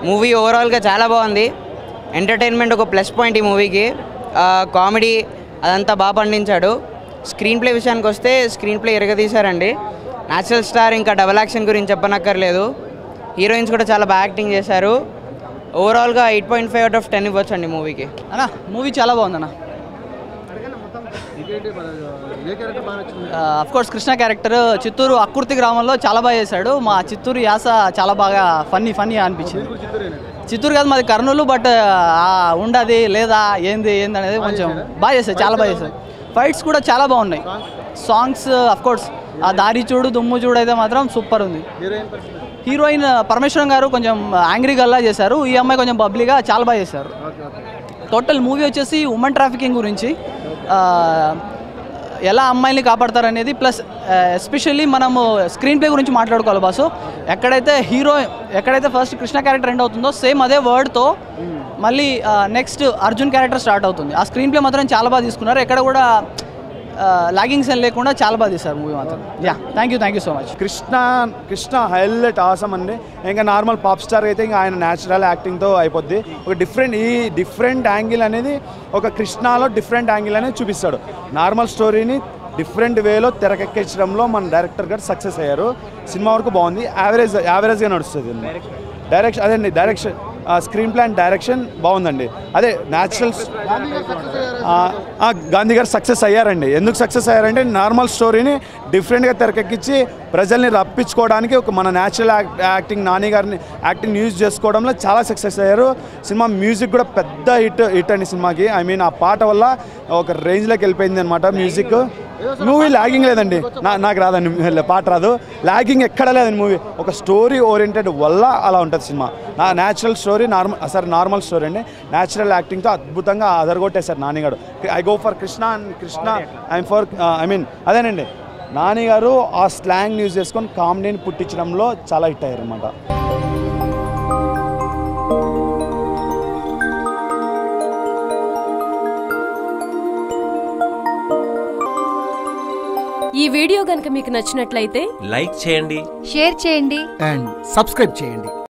movie ఓవరాల్గా చాలా బాగుంది ఎంటర్టైన్మెంట్ ఒక ప్లస్ పాయింట్ ఈ మూవీకి కామెడీ అదంతా బాగా పండించాడు స్క్రీన్ ప్లే విషయానికి వస్తే స్క్రీన్ ప్లే ఎరగదీశారండి న్యాచురల్ స్టార్ ఇంకా డబల్ యాక్షన్ గురించి చెప్పనక్కర్లేదు హీరోయిన్స్ కూడా చాలా బాగా యాక్టింగ్ చేశారు ఓవరాల్గా eight point five out of ten ఇవ్వచ్చు అండి మూవీకి అన్న మూవీ చాలా బాగుంది అన్న of course Krishna character Chittoor Akkurthi గ్రామంలో చాలా బాగా చేశాడు మా చిత్తూరు యాస చాలా బాగా ఫన్నీ ఫన్నీ అనిపించింది చిత్తూరు కాదు మాది కర్నూలు బట్ ఉండదు లేదా ఏంది ఏంది అనేది కొంచెం బాగా చేశాడు చాలా బాగా చేశాడు ఫైట్స్ కూడా చాలా బాగున్నాయి సాంగ్స్ అఫ్ కోర్స్ ఆ దారి చూడు దుమ్ము చూడు అయితే మాత్రం సూపర్ ఉంది హీరోయిన్ పరమేశ్వరం గారు కొంచెం యాంగ్రీ గల్లా చేశారు ఈ అమ్మాయి కొంచెం బబ్లీగా చాలా బాగా చేశారు టోటల్ మూవీ వచ్చేసి ఉమెన్ ట్రాఫికింగ్ గురించి ఆ, ఎలా అమ్మాయిల్ని కాపాడతారనేది ప్లస్ ఎస్పెషల్లీ మనము స్క్రీన్ ప్లే గురించి మాట్లాడుకోవాలి బాసు ఎక్కడైతే హీరో ఎక్కడైతే ఫస్ట్ కృష్ణ క్యారెక్టర్ ఎండ్ అవుతుందో సేమ్ అదే వర్డ్తో మళ్ళీ నెక్స్ట్ అర్జున్ క్యారెక్టర్ స్టార్ట్ అవుతుంది ఆ స్క్రీన్ ప్లే మాత్రం చాలా బాగా తీసుకున్నారు ఎక్కడ కూడా లాగింగ్స్ ఏం లేకుండా చాలా బాగా తీశారు మూవీ మాత్రం yeah thank you thank you so much Krishna Krishna highlight awesome అండి ఇంకా నార్మల్ పాప్ స్టార్ అయితే ఇంకా ఆయన న్యాచురల్ యాక్టింగ్తో అయిపోద్ది ఒక డిఫరెంట్ ఈ డిఫరెంట్ యాంగిల్ అనేది ఒక కృష్ణలో డిఫరెంట్ యాంగిల్ అనేది చూపిస్తాడు నార్మల్ స్టోరీని డిఫరెంట్ వేలో తెరకెక్కించడంలో మన డైరెక్టర్ గారు సక్సెస్ అయ్యారు సినిమా వరకు బాగుంది యావరేజ్ యావరేజ్గా నడుస్తుంది డైరెక్షన్ అదే అండి డైరెక్షన్ స్క్రీన్ ప్లాన్ డైరెక్షన్ బాగుందండి అదే న్యాచురల్ గాంధీ గారు సక్సెస్ అయ్యారండి ఎందుకు సక్సెస్ అయ్యారంటే నార్మల్ స్టోరీని డిఫరెంట్గా తెరకెక్కించి ప్రజల్ని రప్పించుకోవడానికి ఒక మన న్యాచురల్ యాక్టింగ్ నాని గారిని యాక్టింగ్ యూజ్ చేసుకోవడంలో చాలా సక్సెస్ అయ్యారు సినిమా మ్యూజిక్ కూడా పెద్ద హిట్ హిట్ అండి సినిమాకి ఐ మీన్ ఆ పాట వల్ల ఒక రేంజ్లోకి వెళ్ళిపోయింది అనమాట మ్యూజిక్ మూవీ లాగింగ్ లేదండి నా నాకు రాదండి పాట రాదు లాగింగ్ ఎక్కడ లేదండి మూవీ ఒక స్టోరీ ఓరియంటెడ్ వల్ల అలా ఉంటుంది సినిమా నా natural story normal sir normal story అండి న్యాచురల్ యాక్టింగ్తో అద్భుతంగా అదరగొట్టేశారు నానిగాడు I go for Krishna and Krishna I'm for I mean అదేనండి నాని గారు ఆ స్లాంగ్ యూజ్ చేసుకొని కామెడీని పుట్టించడంలో చాలా హిట్ అయ్యారు అనమాట ఈ వీడియో గనుక మీకు నచ్చినట్లయితే లైక్ చేయండి షేర్ చేయండి అండ్ సబ్స్క్రైబ్ చేయండి